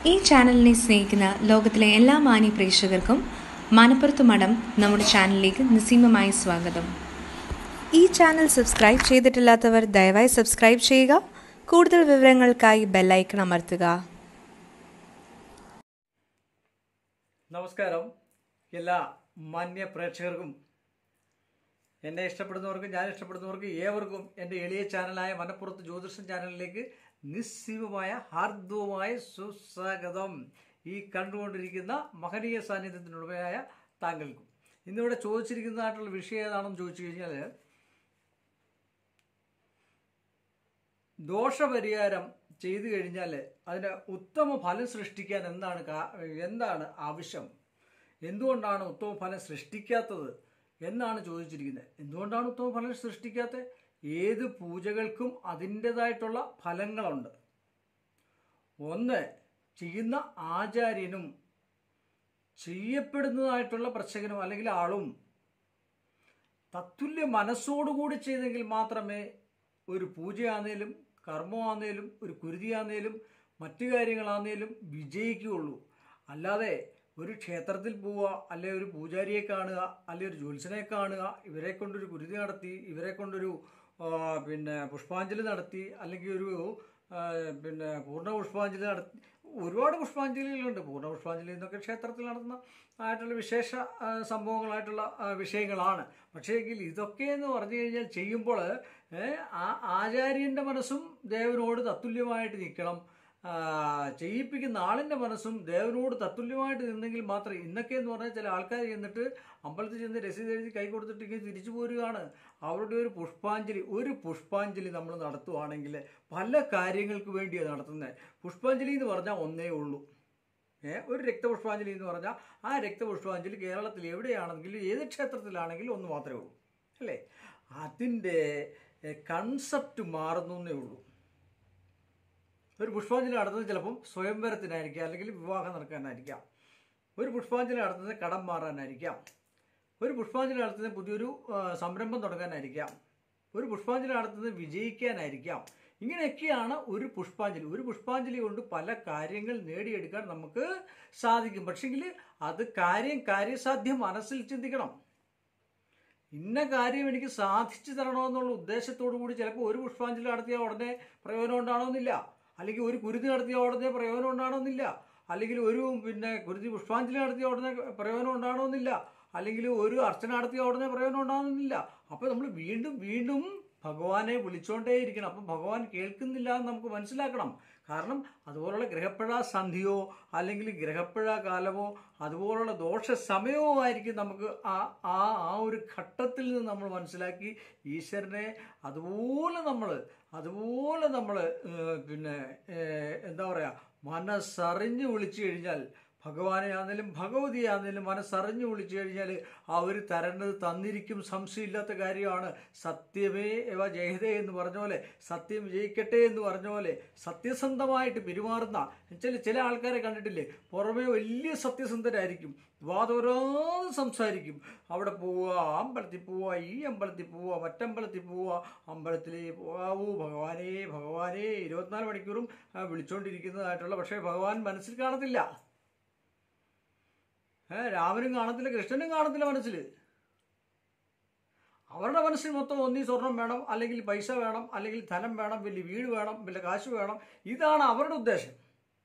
ഈ ചാനലിനെ സ്നേഹിക്കുന്ന ലോകത്തിലെ എല്ലാ മാന്യ പ്രേക്ഷകർക്കും മനപ്പുറത്ത് മഠം നമ്മുടെ ചാനലിലേക്ക് നിസ്സീമമായി സ്വാഗതം ഈ ചാനൽ സബ്സ്ക്രൈബ് ചെയ്തിട്ടില്ലാത്തവർ ദയവായി സബ്സ്ക്രൈബ് ചെയ്യുക കൂടുതൽ വിവരങ്ങൾക്കായി ബെല്ലൈക്കൺ അമർത്തുക നമസ്കാരം എല്ലാ മാന്യ പ്രേക്ഷകർക്കും എന്നെ ഇഷ്ടപ്പെടുന്നവർക്കും ഞാൻ ഇഷ്ടപ്പെടുന്നവർക്കും ഏവർക്കും എൻ്റെ എളിയ ചാനലായ മനപ്പുറത്ത് ജ്യോതിഷം ചാനലിലേക്ക് നിസ്സീമമായ ഹാർദവുമായ സുസ്വാഗതം ഈ കണ്ടുകൊണ്ടിരിക്കുന്ന മഹനീയ സാന്നിധ്യത്തിനുടമയായ താങ്കൾക്കും ഇന്നിവിടെ ചോദിച്ചിരിക്കുന്നതായിട്ടുള്ള വിഷയം ഏതാണെന്ന് ചോദിച്ചു കഴിഞ്ഞാൽ ദോഷപരിഹാരം ചെയ്തു കഴിഞ്ഞാൽ അതിന് ഉത്തമ ഫലം സൃഷ്ടിക്കാൻ എന്താണ് കാ- എന്താണ് ആവശ്യം എന്തുകൊണ്ടാണ് ഉത്തമ ഫലം സൃഷ്ടിക്കാത്തത് എന്നാണ് ചോദിച്ചിരിക്കുന്നത് എന്തുകൊണ്ടാണ് ഉത്തമ ഫലം സൃഷ്ടിക്കാത്തത് ഏത് പൂജകൾക്കും അതിൻ്റെതായിട്ടുള്ള ഫലങ്ങളുണ്ട് ഒന്ന് ചെയ്യുന്ന ആചാര്യനും ചെയ്യപ്പെടുന്നതായിട്ടുള്ള പ്രശ്നകനും അല്ലെങ്കിൽ ആളും തത്തുല്യ മനസ്സോടുകൂടി ചെയ്തെങ്കിൽ മാത്രമേ ഒരു പൂജയാന്നേലും കർമ്മമാന്നേലും ഒരു കുരുതിയാന്നേലും മറ്റു കാര്യങ്ങളാന്നേലും വിജയിക്കുകയുള്ളൂ അല്ലാതെ ഒരു ക്ഷേത്രത്തിൽ പോവുക അല്ലെ ഒരു പൂജാരിയെ കാണുക അല്ലെ ഒരു ജ്യോത്സ്യനെ കാണുക ഇവരെ കൊണ്ടൊരു കുരുതി നടത്തി ഇവരെ കൊണ്ടൊരു ആ, പിന്നെ പുഷ്പാഞ്ജലി നടത്തി അല്ലെങ്കിൽ ഒരു ആ, പിന്നെ പൂർണ്ണ പുഷ്പാഞ്ജലി നടത്തി ഒരുപാട് പുഷ്പാഞ്ജലികളുണ്ട് പൂർണ്ണ പുഷ്പാഞ്ജലി എന്നൊക്കെ ക്ഷേത്രത്തിൽ നടത്തുന്ന ആയിട്ടുള്ള വിശേഷ ആ, സംഭവങ്ങളായിട്ടുള്ള ആ, വിഷയങ്ങളാണ് പക്ഷേ എങ്കിൽ ഇതൊക്കെ എന്ന് പറഞ്ഞു കഴിഞ്ഞാൽ ചെയ്യുമ്പോൾ ഏ, ആ ആചാര്യൻ്റെ മനസ്സും ദേവനോട് തത്തുല്യമായിട്ട് നിൽക്കണം ആ, ചെയ്യിപ്പിക്കുന്ന ആളിൻ്റെ മനസ്സും ദേവനോട് തത്തുല്യമായിട്ട് നിന്നെങ്കിൽ മാത്രമേ ഇന്നൊക്കെ എന്ന് പറഞ്ഞാൽ ചില ആൾക്കാർ ചെന്നിട്ട് അമ്പലത്തിൽ ചെന്ന് രസീത് എഴുതി കൈ കൊടുത്തിട്ട് ഇങ്ങനെ തിരിച്ചു പോരുകയാണ് അവരുടെ ഒരു പുഷ്പാഞ്ജലി ഒരു പുഷ്പാഞ്ജലി നമ്മൾ നടത്തുവാണെങ്കിൽ പല കാര്യങ്ങൾക്ക് വേണ്ടിയാണ് നടത്തുന്നത് പുഷ്പാഞ്ജലി എന്ന് പറഞ്ഞാൽ ഒന്നേ ഉള്ളൂ ഏ ഒരു രക്തപുഷ്പാഞ്ജലി എന്ന് പറഞ്ഞാൽ ആ രക്തപുഷ്പാഞ്ജലി കേരളത്തിൽ എവിടെയാണെങ്കിലും ഏത് ക്ഷേത്രത്തിലാണെങ്കിലും ഒന്ന് മാത്രമേ ഉള്ളൂ അല്ലേ അതിൻ്റെ കൺസെപ്റ്റ് മാറുന്നു എന്നേ ഉള്ളൂ ഒരു പുഷ്പാഞ്ജലി നടത്തുന്നത് ചിലപ്പം സ്വയംവരത്തിനായിരിക്കാം അല്ലെങ്കിൽ വിവാഹം നടക്കാനായിരിക്കാം ഒരു പുഷ്പാഞ്ജലി നടത്തുന്നത് കടം മാറാനായിരിക്കാം ഒരു പുഷ്പാഞ്ജലി നടത്തുന്നത് പുതിയൊരു ആ, സംരംഭം തുടങ്ങാനായിരിക്കാം ഒരു പുഷ്പാഞ്ജലി നടത്തുന്നത് വിജയിക്കാനായിരിക്കാം ഇങ്ങനെയൊക്കെയാണ് ഒരു പുഷ്പാഞ്ജലി ഒരു പുഷ്പാഞ്ജലി കൊണ്ട് പല കാര്യങ്ങൾ നേടിയെടുക്കാൻ നമുക്ക് സാധിക്കും പക്ഷെങ്കിൽ അത് കാര്യം കാര്യസാധ്യം മനസ്സിൽ ചിന്തിക്കണം ഇന്ന കാര്യം എനിക്ക് സാധിച്ചു തരണമെന്നുള്ള ഉദ്ദേശത്തോടു കൂടി ചിലപ്പോൾ ഒരു പുഷ്പാഞ്ജലി നടത്തിയാൽ ഉടനെ പ്രയോജനം ഉണ്ടാകണമെന്നില്ല അല്ലെങ്കിൽ ഒരു കുരുതി നടത്തിയാൽ ഉടനെ പ്രയോജനം ഉണ്ടാകണമെന്നില്ല അല്ലെങ്കിൽ ഒരു പിന്നെ കുരുതി പുഷ്പാഞ്ജലി നടത്തിയ ഉടനെ പ്രയോജനം ഉണ്ടാകണമെന്നില്ല അല്ലെങ്കിൽ ഒരു അർച്ചന നടത്തിയ ഉടനെ പ്രയോജനം ഉണ്ടാകണമെന്നില്ല അപ്പോൾ നമ്മൾ വീണ്ടും വീണ്ടും ഭഗവാനെ വിളിച്ചോണ്ടേയിരിക്കണം അപ്പം ഭഗവാൻ കേൾക്കുന്നില്ല എന്ന് നമുക്ക് മനസ്സിലാക്കണം കാരണം അതുപോലുള്ള ഗ്രഹപ്പിഴ സന്ധിയോ അല്ലെങ്കിൽ ഗ്രഹപ്പിഴ കാലമോ അതുപോലുള്ള ദോഷ സമയമോ ആയിരിക്കും നമുക്ക് ആ ആ ആ ഒരു ഘട്ടത്തിൽ നിന്ന് നമ്മൾ മനസ്സിലാക്കി ഈശ്വരനെ അതുപോലെ നമ്മൾ അതുപോലെ നമ്മൾ പിന്നെ ഏഹ്, എന്താ പറയുക മനസ്സറിഞ്ഞ് വിളിച്ചു കഴിഞ്ഞാൽ ഭഗവാനെ ആണെങ്കിലും ഭഗവതിയെ ആണെങ്കിലും മനസ്സറിഞ്ഞു വിളിച്ചു കഴിഞ്ഞാൽ അവർ തരേണ്ടത് തന്നിരിക്കും സംശയമില്ലാത്ത കാര്യമാണ് സത്യമേ എവ ജയതേ എന്ന് പറഞ്ഞ പോലെ സത്യം ജയിക്കട്ടെ എന്ന് പറഞ്ഞ പോലെ സത്യസന്ധമായിട്ട് പെരുമാറുന്ന ചില ചില ആൾക്കാരെ കണ്ടിട്ടില്ലേ പുറമേ വലിയ സത്യസന്ധരായിരിക്കും വാദോരാതെ സംസാരിക്കും അവിടെ പോവുക അമ്പലത്തിൽ പോവുക ഈ അമ്പലത്തിൽ പോവുക മറ്റമ്പലത്തിൽ പോവുക അമ്പലത്തിൽ പോകാവൂ ഭഗവാനേ ഭഗവാനേ ഇരുപത്തിനാല് മണിക്കൂറും ആ, വിളിച്ചുകൊണ്ടിരിക്കുന്നതായിട്ടുള്ള പക്ഷേ ഭഗവാൻ മനസ്സിൽ കാണത്തില്ല ഏ, രാമനും കാണത്തില്ല കൃഷ്ണനും കാണത്തില്ല മനസ്സിൽ അവരുടെ മനസ്സിൽ മൊത്തം ഒന്നീ സ്വർണം വേണം അല്ലെങ്കിൽ പൈസ വേണം അല്ലെങ്കിൽ ധനം വേണം വലിയ വീട് വേണം വലിയ കാശ് വേണം ഇതാണ് അവരുടെ ഉദ്ദേശം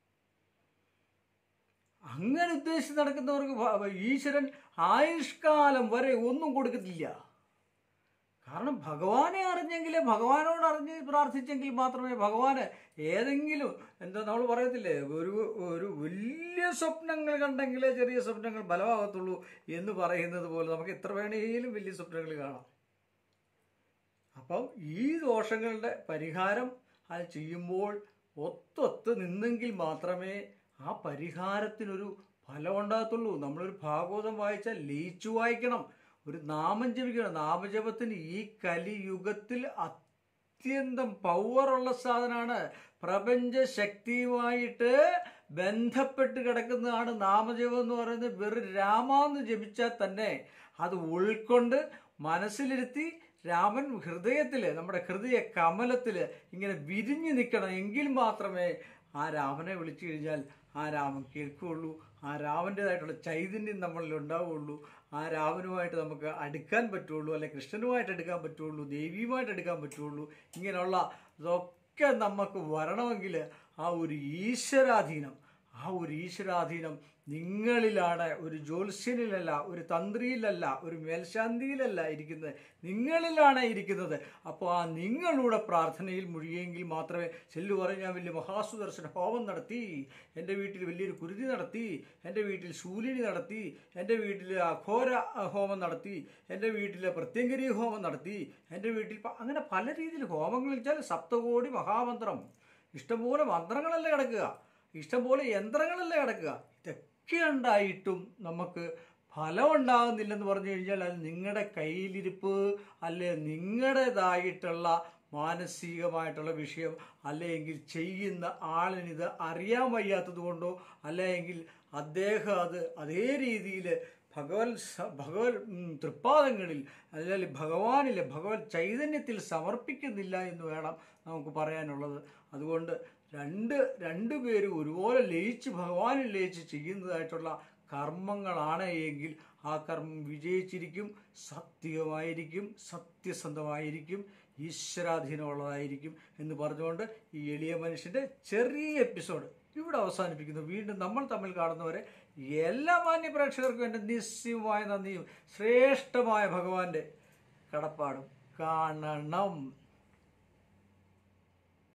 അങ്ങനെ ഉദ്ദേശിച്ച് നടക്കുന്നവർക്ക് ഭ- ഈശ്വരൻ ആയുഷ്കാലം വരെ ഒന്നും കൊടുക്കത്തില്ല കാരണം ഭഗവാനെ അറിഞ്ഞെങ്കിലേ ഭഗവാനോട് അറിഞ്ഞ് പ്രാർത്ഥിച്ചെങ്കിൽ മാത്രമേ ഭഗവാന് ഏതെങ്കിലും എന്താ നമ്മൾ പറയത്തില്ലേ ഒരു ഒരു വലിയ സ്വപ്നങ്ങൾ കണ്ടെങ്കിലേ ചെറിയ സ്വപ്നങ്ങൾ ബലമാകത്തുള്ളൂ എന്ന് പറയുന്നത് പോലെ നമുക്ക് എത്ര വേണേലും വലിയ സ്വപ്നങ്ങൾ കാണാം അപ്പം ഈ ദോഷങ്ങളുടെ പരിഹാരം അത് ചെയ്യുമ്പോൾ ഒത്തൊത്ത് നിന്നെങ്കിൽ മാത്രമേ ആ പരിഹാരത്തിനൊരു ഫലം ഉണ്ടാകത്തുള്ളൂ നമ്മളൊരു ഭാഗവതം വായിച്ചാൽ ലയിച്ചു വായിക്കണം ഒരു നാമം ജപിക്കണം നാമജപത്തിന് ഈ കലിയുഗത്തിൽ അത്യന്തം പവറുള്ള സാധനമാണ് പ്രപഞ്ച ശക്തിയുമായിട്ട് ബന്ധപ്പെട്ട് കിടക്കുന്നതാണ് നാമജപം എന്ന് പറയുന്നത് വെറും രാമാന്ന് ജപിച്ചാൽ തന്നെ അത് ഉൾക്കൊണ്ട് മനസ്സിലിരുത്തി രാമൻ ഹൃദയത്തിൽ നമ്മുടെ ഹൃദയ കമലത്തിൽ ഇങ്ങനെ വിരിഞ്ഞു നിൽക്കണം എങ്കിൽ മാത്രമേ ആ രാമനെ വിളിച്ചു കഴിഞ്ഞാൽ ആ രാമൻ കേൾക്കുകയുള്ളൂ ആ രാമൻ്റേതായിട്ടുള്ള ചൈതന്യം നമ്മളിൽ ഉണ്ടാവുകയുള്ളൂ ആ രാമനുമായിട്ട് നമുക്ക് അടുക്കാൻ പറ്റുള്ളൂ അല്ലെ കൃഷ്ണനുമായിട്ട് എടുക്കാൻ പറ്റുള്ളൂ ദേവിയുമായിട്ട് എടുക്കാൻ പറ്റുള്ളൂ ഇങ്ങനെയുള്ള ഇതൊക്കെ നമുക്ക് വരണമെങ്കിൽ ആ ഒരു ഈശ്വരാധീനം ആ ഒരു ഈശ്വരാധീനം നിങ്ങളിലാണ് ഒരു ജ്യോത്സ്യനിലല്ല ഒരു തന്ത്രിയിലല്ല ഒരു മേൽശാന്തിയിലല്ല ഇരിക്കുന്നത് നിങ്ങളിലാണ് ഇരിക്കുന്നത് അപ്പോൾ ആ നിങ്ങളുടെ പ്രാർത്ഥനയിൽ മുഴുകിയെങ്കിൽ മാത്രമേ ചെല്ലു പറഞ്ഞ ഞാൻ വലിയ മഹാസുദർശന ഹോമം നടത്തി എൻ്റെ വീട്ടിൽ വലിയൊരു കുരുതി നടത്തി എൻ്റെ വീട്ടിൽ ശൂലിനി നടത്തി എൻ്റെ വീട്ടിൽ അഘോര ഹോമം നടത്തി എൻ്റെ വീട്ടിൽ പ്രത്യങ്കരി ഹോമം നടത്തി എൻ്റെ വീട്ടിൽ പ- അങ്ങനെ പല രീതിയിൽ ഹോമങ്ങൾ വെച്ചാൽ സപ്തകോടി മഹാമന്ത്രം ഇഷ്ടംപോലെ മന്ത്രങ്ങളല്ലേ കിടക്കുക ഇഷ്ടംപോലെ യന്ത്രങ്ങളല്ലേ കിടക്കുക ഇതൊക്കെ ഉണ്ടായിട്ടും നമുക്ക് ഫലം ഉണ്ടാകുന്നില്ലെന്ന് പറഞ്ഞു കഴിഞ്ഞാൽ അത് നിങ്ങളുടെ കയ്യിലിരിപ്പ് അല്ലെ നിങ്ങളുടേതായിട്ടുള്ള മാനസികമായിട്ടുള്ള വിഷയം അല്ലെങ്കിൽ ചെയ്യുന്ന ആളിനിത് അറിയാൻ വയ്യാത്തത് കൊണ്ടോ അല്ലെങ്കിൽ അദ്ദേഹം അത് അതേ രീതിയിൽ ഭഗവത് സ- ഭഗവത് ഉം, തൃപ്പാദങ്ങളിൽ അല്ലെങ്കിൽ ഭഗവാനിലെ ഭഗവത് ചൈതന്യത്തിൽ സമർപ്പിക്കുന്നില്ല എന്ന് വേണം നമുക്ക് പറയാനുള്ളത് അതുകൊണ്ട് രണ്ട് രണ്ട് പേരും ഒരുപോലെ ലയിച്ച് ഭഗവാനിൽ ലയിച്ച് ചെയ്യുന്നതായിട്ടുള്ള കർമ്മങ്ങളാണ് എങ്കിൽ ആ കർമ്മം വിജയിച്ചിരിക്കും സത്യമായിരിക്കും സത്യസന്ധമായിരിക്കും ഈശ്വരാധീനമുള്ളതായിരിക്കും എന്ന് പറഞ്ഞുകൊണ്ട് ഈ എളിയ മനുഷ്യൻ്റെ ചെറിയ എപ്പിസോഡ് ഇവിടെ അവസാനിപ്പിക്കുന്നു വീണ്ടും നമ്മൾ തമ്മിൽ കാണുന്നവരെ എല്ലാ മാന്യ പ്രേക്ഷകർക്കും എൻ്റെ നിസ്സീയമായ നന്ദിയും ശ്രേഷ്ഠമായ ഭഗവാന്റെ കടപ്പാടും കാണണം